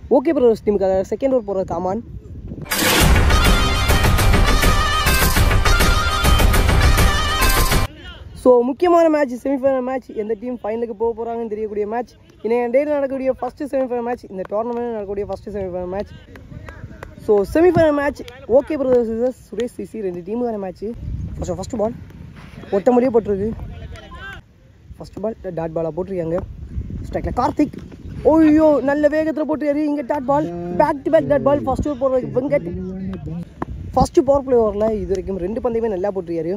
okay brothers டீமுக்காக second over போடுறது come on so முக்கியமான மேட்ச் செமிஃபைனல் மேட்ச் எந்த டீம் ஃபைனலுக்கு போக போகிறாங்கன்னு தெரியக்கூடிய மேட்ச் இன்னைக்கு டேயில் நடக்கக்கூடிய ஃபஸ்ட்டு செமிஃபைனல் மேட்ச் இந்த டோர்னமெண்ட் நடக்கக்கூடிய first semifinal match so semifinal match okay brothers Suresh CC ரெண்டு டீமுக்கான மேட்ச் ஃபஸ்ட்டு ஃபஸ்ட்டு பால் ஒட்ட முடியே போட்டிருக்கு ஃபஸ்ட் பால் டாட் பாலாக போட்டிருக்காங்க ஸ்ட்ரைக்கில் கார்த்திக் ஓய்யோ நல்ல வேகத்தில் போட்டிருக்காரு இங்கே dot ball back to back dot ball first over போடுறதுக்கு வெங்கட் ஃபஸ்ட்டு பவர் பிளே ஓவரில் இது வரைக்கும் ரெண்டு பந்தையுமே நல்லா போட்டிருக்காரு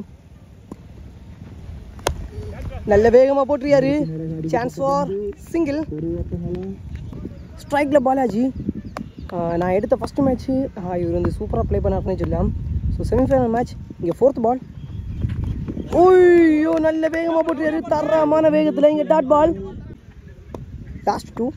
நல்ல வேகமாக போட்டிருக்காரு சான்ஸ் ஃபார் சிங்கிள் ஸ்ட்ரைக்கில் பாலாஜி ஆஹ் நான் எடுத்த ஃபஸ்ட்டு மேட்ச்சு இவர் வந்து சூப்பராக ப்ளே பண்ணாருன்னு சொல்லலாம் ஸோ செமிஃபைனல் மேட்ச் இங்கே ஃபோர்த் பால் ஓய்யோ நல்ல வேகமாக போட்டிருக்காரு தரமான வேகத்தில் இங்கே டாட் பால் லாஸ்ட் டூ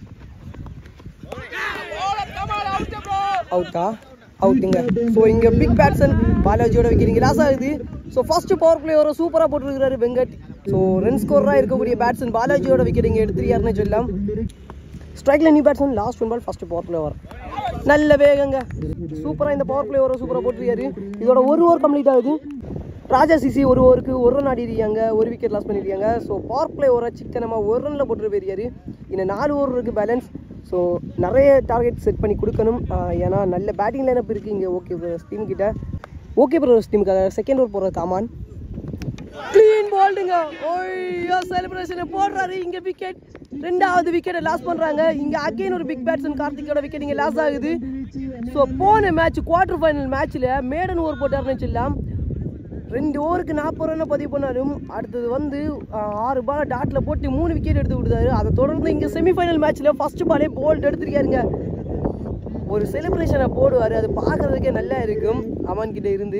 அவுட்டா அவுட்டுங்க ஸோ இங்கே பிக் பேட்சன் பாலாஜியோட வைக்கிறீங்க லாஸ் ஆகுது ஸோ ஃபர்ஸ்ட் பவர் பிளே வர சூப்பராக போட்டுருக்காரு வெங்கட் ஸோ ரன் ஸ்கோராக இருக்கக்கூடிய பேட்ஸ்மேன் பாலாஜியோட விக்கெட் எடுத்துறியாருன்னு சொல்லலாம் ஸ்ட்ரைக்கில் new batsman last one ball first power play வர நல்ல வேகங்க சூப்பராக இந்த பவர் பிளே வர சூப்பராக போட்டிருக்காரு இதோட ஒரு ஓவர் கம்ப்ளீட் ஆகுது ராஜா சிசி ஒரு ஓவருக்கு ஒரு ரன் ஆடிருக்காங்க ஒரு விக்கெட் லாஸ் பண்ணியிருக்காங்க ஸோ பவர் பிளே ஓவரை சிக்கனமாக ஒரு ரனில் போட்டு போயிருக்காரு இன்னும் நாலு ஓவர் இருக்குது பேலன்ஸ் ஸோ நிறைய டார்கெட் செட் பண்ணி கொடுக்கணும் ஆஹ் ஏன்னா நல்ல பேட்டிங் லைனப் இருக்குது இங்கே ஓகே பிரதர்ஸ் டீம் கிட்ட ஓகே பிரதர்ஸ் டீமுக்காக செகண்ட் ஓவர் போடுறது காமான் க்ளீன் போல்டுங்க ஓய்யோ செலிப்ரேஷனை போடுறாரு இங்கே விக்கெட் ரெண்டாவது விக்கெட்டை லாஸ் பண்ணுறாங்க இங்கே அகைன் ஒரு பிக் பேட்ஸ்மேன் கார்த்திகோட விக்கெட் இங்கே லாஸ் ஆகுது ஸோ போன மேட்ச் குவார்டர் ஃபைனல் மேட்ச்சில் மேடன் ஓவர் போட்டாருன்னு சொல்லலாம் ரெண்டு ஓவருக்கு நாற்பது ரன்னை பதிவு பண்ணாலும் அடுத்தது வந்து ஆஹ், ஆறு பால் டாட்டில் போட்டு மூணு விக்கெட் எடுத்து விடுதாரு அதை தொடர்ந்து இங்கே செமிஃபைனல் மேட்ச்சில் ஃபர்ஸ்ட் பாலே போல்ட் எடுத்திருக்காருங்க ஒரு செலிப்ரேஷனை போடுவார் அது பார்க்கறதுக்கே நல்லா இருக்கும் அவன் கிட்ட இருந்து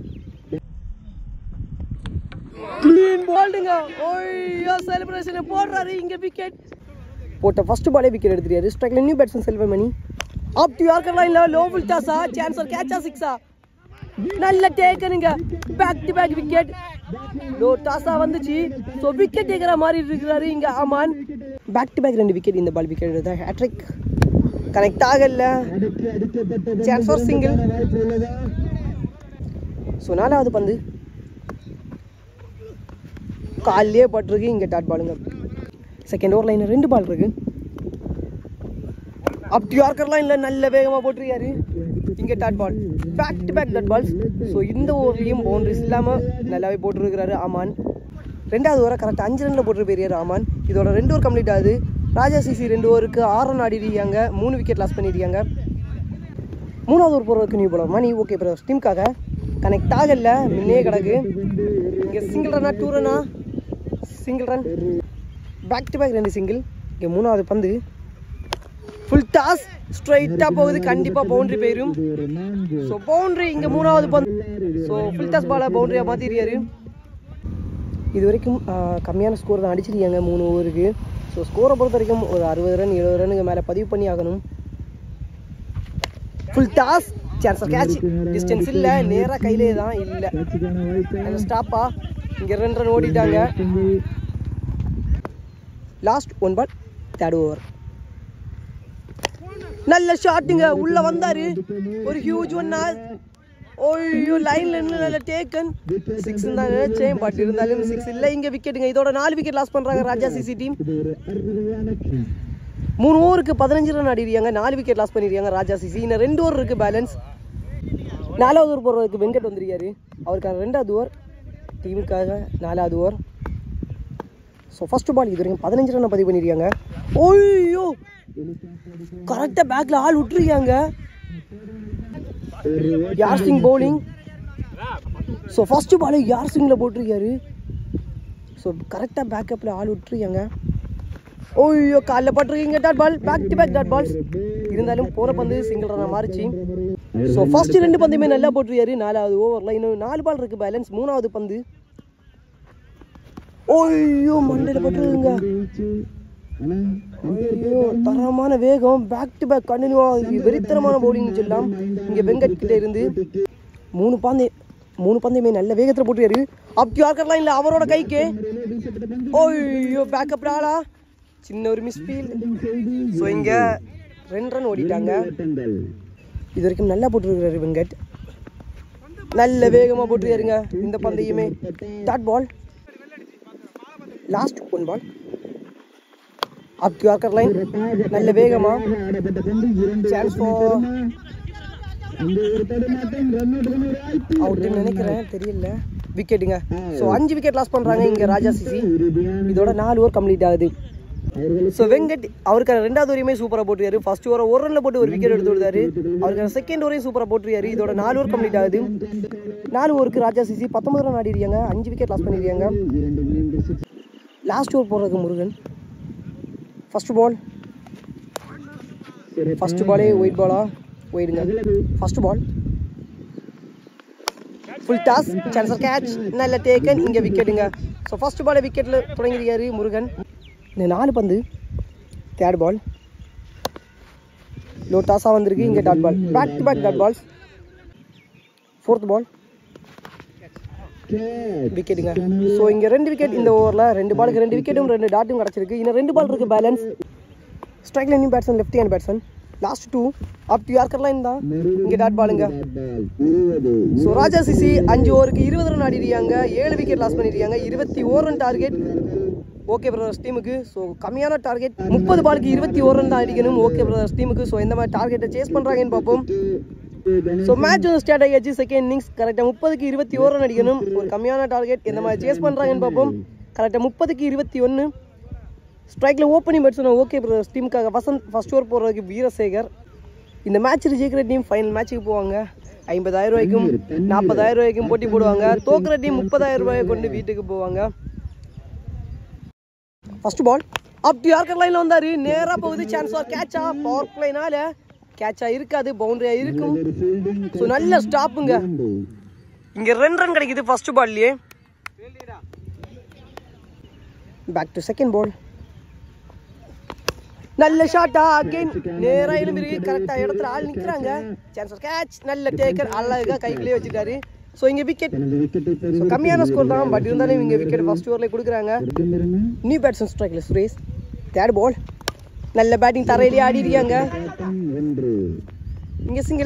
க்ளீன் போல்டுங்க ஓய்யோ செலிப்ரேஷனை போடுறாரு இங்கே விக்கெட் போட்ட ஃபர்ஸ்ட் பாலே விக்கெட் எடுத்துட்டாரு ஸ்ட்ரைக்ல new batsman Selvan Mani up to yorker லைன்ல லோ ஃபுல் டாஸா சான்சர் கேட்சா சிக்ஸா நல்ல டேக்கனுங்க back to back wicket low டாஸா வந்துச்சு ஸோ விக்கெட் டேக்கரா மாதிரி இருக்கிறாரு இங்க ஆமான் பேக் டு பேக் ரெண்டு விக்கெட் இந்த பால் விக்கெட் எடுத்தா ஹேட்ரிக் கனெக்ட் ஆகல சான்ஸ் ஃபார் சிங்கிள் ஸோ நாலாவது பந்து காலிலே பட்டிருக்கு இங்கே டாட் பாலுங்க செகண்ட் ஓவர் லைன் ரெண்டு பால் இருக்கு அப் டு யார்க்கர் லைனில் நல்ல வேகமாக போட்டிருக்காரு இங்கே dot ball back to back dot balls so இந்த ஓவர்லேயும் பவுண்டரிஸ் இல்லாமல் நல்லாவே போட்டிருக்கிறாரு ஆமான் ரெண்டாவது ஓவரை கரெக்டாக அஞ்சு ரனில் போட்டு போயிருக்காரு ஆமான் இதோட ரெண்டு ஓவர் கம்ப்ளீட் ஆகுது ராஜா சிசி ரெண்டு ஓவருக்கு ஆறு ரன் ஆடிருக்காங்க மூணு விக்கெட் லாஸ் பண்ணியிருக்காங்க மூணாவது ஓவர் போகிறதுக்கு new bowler Mani okay brothers டீமுக்காக கனெக்ட் ஆகல முன்னே கிடக்கு இங்கே சிங்கிள் ரன்னா டூ ரன்னா single run back to back ரெண்டு சிங்கிள் இங்கே மூணாவது பந்து ஃபுல் டாஸ் ஸ்ட்ரைட்டாக போகுது கண்டிப்பாக பவுண்டரி போயிடும் ஸோ பவுண்டரி இங்கே மூணாவது பந்து ஸோ ஃபுல் டாஸ் பாலை பவுண்டரியாக மாற்றிருக்காரு இது வரைக்கும் ஆஹ், கம்மியான ஸ்கோர் தான் அடிச்சிருக்காங்க மூணு ஓவருக்கு ஸோ ஸ்கோரை பொறுத்த வரைக்கும் ஒரு அறுபது ரன் எழுபது ரன்னுக்கு மேலே பதிவு பண்ணி ஆகணும் full toss chance catch distance இல்லை நேராக கையிலே தான் இல்லை ஸ்டாப்பா இங்கே ரெண்டு ரன் ஓடிட்டாங்க last one ball third over நல்ல ஷாட்டுங்க உள்ள வந்தாரு ஒரு ஹியூஜ் ஒன் ஓய்யோ லைன்ல இருந்து நல்ல டேக்கன் சிக்ஸ் தான் நினைச்சேன் பட் இருந்தாலும் சிக்ஸ் இல்லை இங்க விக்கெட்டுங்க இதோட நாலு விக்கெட் லாஸ் பண்றாங்க ராஜா சிசி டீம் மூணு ஓவருக்கு பதினஞ்சு ரன் ஆடிருக்காங்க நாலு விக்கெட் லாஸ் பண்ணிருக்காங்க ராஜா சிசி இன்னும் ரெண்டு ஓவர் இருக்கு பேலன்ஸ் நாலாவது ஓவர் போடுறதுக்கு வெங்கட் வந்திருக்காரு அவருக்கான ரெண்டாவது ஓவர் டீமுக்காக நாலாவது ஓவர் ஸோ ஃபர்ஸ்ட் பால் இது வரைக்கும் பதினஞ்சு ரன் பதிவு பண்ணியிருக்காங்க ஓய்யோ கரெக்டாக பேக்கில் ஆள் விட்டுருக்காங்க யார் Singh bowling so first ball யார் சிங்கில் போட்டிருக்காரு ஸோ கரெக்டாக பேக்கப்பில் ஆள் விட்டுருக்காங்க ஓய்யோ காலைல பட்டிருக்கீங்க dot ball back to back dot balls இருந்தாலும் போன பந்து சிங்கிள் ரன்னாக மாறிச்சு ஸோ ஃபர்ஸ்ட் ரெண்டு பந்துமே நல்லா போட்டிருக்காரு நாலாவது ஓவரில் இன்னும் நாலு பால் இருக்கு பேலன்ஸ் மூணாவது பந்து ஓய்யோ மண்டையில் பட்டுருங்க ஐயோ தரமான வேகம் பேக் டு பேக் கண்டினியூவா வெறித்தனமான பவுலிங் சொல்லலாம் இங்க வெங்கட் கிட்ட இருந்து மூணு பாந்தே மூணு பந்தையுமே நல்ல வேகத்தில் போட்டுருக்காரு அப் யார்க்கர்லாம் இல்லை அவரோட கைக்கு ஓய்யோ பேக்கப் ஆளா சின்ன ஒரு மிஸ் ஃபீல் ஸோ இங்கே ரெண்டு ரன் ஓடிட்டாங்க இது வரைக்கும் நல்லா போட்டுருக்காரு வெங்கட் நல்ல வேகமாக போட்டுருக்காருங்க இந்த பந்தையுமே dot ball last one ball up to yorker line நல்ல வேகமா சான்ஸ் ஃபார் அவுட்னு நினைக்கிறேன் தெரியல விக்கெட்டுங்க ஸோ அஞ்சு விக்கெட் லாஸ் பண்ணுறாங்க இங்கே ராஜா சிசி இதோட நாலு ஓவர் கம்ப்ளீட் ஆகுது ஸோ வெங்கட் அவருக்கான ரெண்டாவது ஓவரையுமே சூப்பராக போட்டுருக்காரு ஃபர்ஸ்ட் ஓவர் ஒரு ரனில் போட்டு ஒரு விக்கெட் எடுத்து விடுறாரு அவருக்கான செகண்ட் ஓவரையும் சூப்பராக போட்டுருக்காரு இதோட நாலு ஓவர் கம்ப்ளீட் ஆகுது நாலு ஓவருக்கு ராஜா சிசி பத்தொன்பது ரன் ஆடிருக்காங்க அஞ்சு விக்கெட் லாஸ் பண்ணிருக்காங்க லாஸ்ட் ஓவர் போடுறதுக்கு முருகன் ஃபர்ஸ்ட் பால் ஃபர்ஸ்ட் பாலே ஒயிட் பாலா ஒயிடுங்க ஃபர்ஸ்ட் பால் ஃபுல் டாஸ் சான்சர் கேட்ச் நல்ல டேக்கன் இங்கே விக்கெட்டுங்க ஸோ ஃபர்ஸ்ட் பாலை விக்கெட்டில் தொடங்கியிருக்காரு முருகன் இந்த நாலு பந்து தேர்ட் பால் லோ டாஸாக வந்திருக்கு இங்கே dot ball back to back dot balls fourth ball விக்கெட்டுங்க ஸோ இங்கே ரெண்டு விக்கெட் இந்த ஓவரில் ரெண்டு பாலுக்கு ரெண்டு விக்கெட்டும் ரெண்டு டாட்டும் கிடச்சிருக்கு இன்னும் ரெண்டு பால் இருக்குது பேலன்ஸ் ஸ்ட்ரைக் லைனிங் batsman left hand batsman last two up to yorker line தான் இங்கே டாட் பாலுங்க ஸோ ராஜா சிசி அஞ்சு ஓவருக்கு இருபது ரன் ஆடிருக்காங்க ஏழு விக்கெட் லாஸ் பண்ணிருக்காங்க இருபத்தி ஓர் ரன் டார்கெட் ஓகே பிரதர்ஸ் டீமுக்கு ஸோ கம்மியான டார்கெட் முப்பது பாலுக்கு இருபத்தி ஓர் ரன் தான் அடிக்கணும் ஓகே பிரதர்ஸ் டீமுக்கு ஸோ இந்த மாதிரி டார்கெட்டை சேஸ் பண்ணுறாங்கன்னு பார்ப்போம் ஸோ மேட்ச் வந்து ஸ்டார்ட் ஆகியாச்சு செகண்ட் இன்னிங்ஸ் கரெக்டாக முப்பதுக்கு இருபத்தி ஓர் ரன் அடிக்கணும் ஒரு கம்மியான டார்கெட் எந்த மாதிரி சேஸ் பண்ணுறாங்கன்னு பார்ப்போம் கரெக்டாக முப்பதுக்கு இருபத்தி ஒன்று ஸ்ட்ரைக்கில் ஓப்பனிங் பேட்ஸ்மேன் ஓகே பிரதர்ஸ் டீமுக்காக வசந்த் ஃபர்ஸ்ட் ஓவர் போடுறதுக்கு வீரசேகர் இந்த மேட்ச்சில் ஜெயிக்கிற டீம் ஃபைனல் மேட்ச்சுக்கு போவாங்க ஐம்பதாயிரம் ரூபாய்க்கும் நாற்பதாயிரம் ரூபாய்க்கும் போட்டி போடுவாங்க தோக்குற டீம் முப்பதாயிரம் ரூபாயை கொண்டு வீட்டுக்கு போவாங்க first ball up to yorker லைனில் வந்தார் நேராக போகுது சான்ஸ் ஆர் கேட்சா பவர் பிளேனால கேட்சா இருக்காது பவுண்டரியா இருக்கும் ஸோ நல்ல ஸ்டாப்புங்க இங்கே ரெண்டு ரன் கிடைக்குது ஃபர்ஸ்ட் பால்லையே பேக் டு செகண்ட் பால் நல்ல ஷாட்டா அகைன் நேரா எழும்பிருக்கு கரெக்டா இடத்துல ஆள் நிக்கிறாங்க சான்ஸ் கேட்ச் நல்ல டேக்கர் அழகா கைக்குள்ளேயே வச்சுட்டாரு ஸோ இங்க விக்கெட் ஸோ கம்மியான ஸ்கோர் தான் பட் இருந்தாலும் இவங்க விக்கெட் ஃபர்ஸ்ட் ஓவர்ல கொடுக்குறாங்க நியூ பேட்ஸ்மேன் ஸ்ட்ரைக்ல சுரேஷ் தேர்ட் பால் நல்ல பேட்டிங் தரையிலேயே ஆடி இருக்காங்க இங்க சிங்கிள்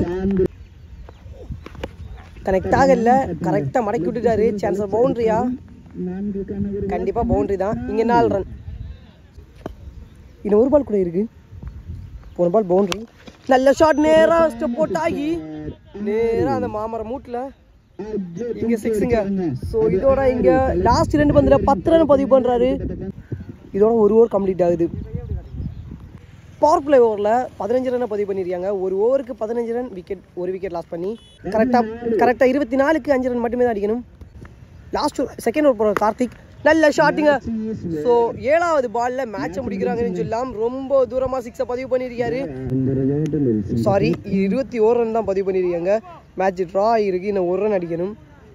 கனெக்ட் ஆகல கரெக்டா மடக்கி விட்டுட்டாரு சான்ஸ் பவுண்டரியா கண்டிப்பா பவுண்டரி தான் இங்க நாலு ரன் இன்னும் ஒரு பால் கூட இருக்கு போன பால் பவுண்டரி நல்ல ஷாட் நேரா ஸ்டெப் போட் ஆகி நேரா அந்த மாமரம் மூட்டில் இங்க சிக்ஸுங்க ஸோ இதோட இங்க லாஸ்ட் ரெண்டு பந்துல பத்து ரன் பதிவு பண்றாரு இதோட ஒரு ஓவர் கம்ப்ளீட் ஆகுது பவர் பிளே ஓவரில் பதினஞ்சு ரனை பதிவு பண்ணியிருக்காங்க ஒரு ஓவருக்கு பதினஞ்சு ரன் விக்கெட் ஒரு விக்கெட் லாஸ் பண்ணி கரெக்டாக கரெக்டாக இருபத்தி நாலுக்கு அஞ்சு ரன் மட்டுமே தான் அடிக்கணும் லாஸ்ட் செகண்ட் ஓவர் போகிற கார்த்திக் நல்ல ஷாட்டுங்க ஸோ ஏழாவது பால்ல மேட்சை முடிக்கிறாங்கன்னு சொல்லலாம் ரொம்ப தூரமாக சிக்ஸை பதிவு பண்ணியிருக்காரு சாரி இருபத்தி ஒரு ரன் தான் பதிவு பண்ணியிருக்காங்க மேட்ச் ட்ரா ஆகிருக்கு இன்னும் ஒரு ரன் அடிக்கணும்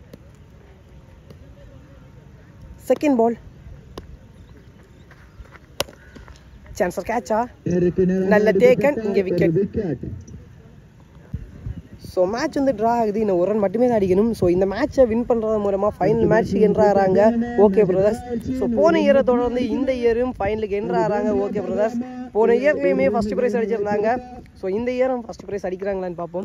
செகண்ட் பால் சான்சர் கேட்சா நல்ல டேக்கன் இங்கே விக்கெட் ஸோ மேட்ச் வந்து ட்ரா ஆகுது இன்னும் ஒரு ரன் மட்டுமே தான் அடிக்கணும் ஸோ இந்த மேட்சை வின் பண்ணுறது மூலமாக ஃபைனல் மேட்ச்சுக்கு என்ட்ரு ஆகிறாங்க ஓகே பிரதர்ஸ் ஸோ போன இயரை தொடர்ந்து இந்த இயரும் ஃபைனலுக்கு என்ட்ரு ஆகிறாங்க ஓகே பிரதர்ஸ் போன இயர்லேயுமே ஃபஸ்ட் ப்ரைஸ் அடிச்சிருந்தாங்க ஸோ இந்த இயரும் ஃபஸ்ட் ப்ரைஸ் அடிக்கிறாங்களான்னு பார்ப்போம்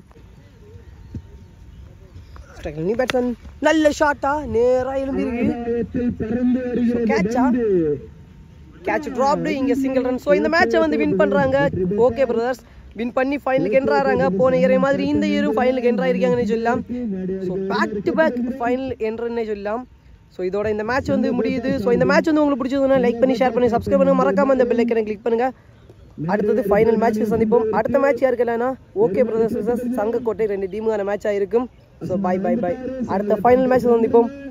நீ பேட்ஸ்மேன் நல்ல ஷாட்டா நேராக எழும்பிருக்கு கேட்சா கேட்ச் ட்ராப்டு இங்கே சிங்கிள் ரன் ஸோ இந்த மேட்சை வந்து வின் பண்ணுறாங்க ஓகே பிரதர்ஸ் வின் பண்ணி ஃபைனலுக்கு என்ட்ராறாங்க போன இயரை மாதிரி இந்த இயரும் ஃபைனலுக்கு என்ட்ராயிருக்காங்கன்னு சொல்லலாம் so back to back final என்றே சொல்லலாம் ஸோ இதோட இந்த மேட்ச் வந்து முடியுது ஸோ இந்த மேட்ச் வந்து உங்களுக்கு பிடிச்சதுன்னா லைக் பண்ணி ஷேர் பண்ணி சப்ஸ்கிரைப் பண்ணுங்க மறக்காம இந்த பெல் ஐக்கனை கிளிக் பண்ணுங்க அடுத்தது ஃபைனல் மேட்ச் சந்திப்போம் அடுத்த மேட்ச் யாருக்கு இல்லைன்னா ஓகே பிரதர்ஸ் சங்கக்கோட்டை ரெண்டு டீமுக்கான மேட்ச் ஆயிருக்கும் ஸோ பை பை பை அடுத்த ஃபைனல் மேட்ச் சந்திப்போம்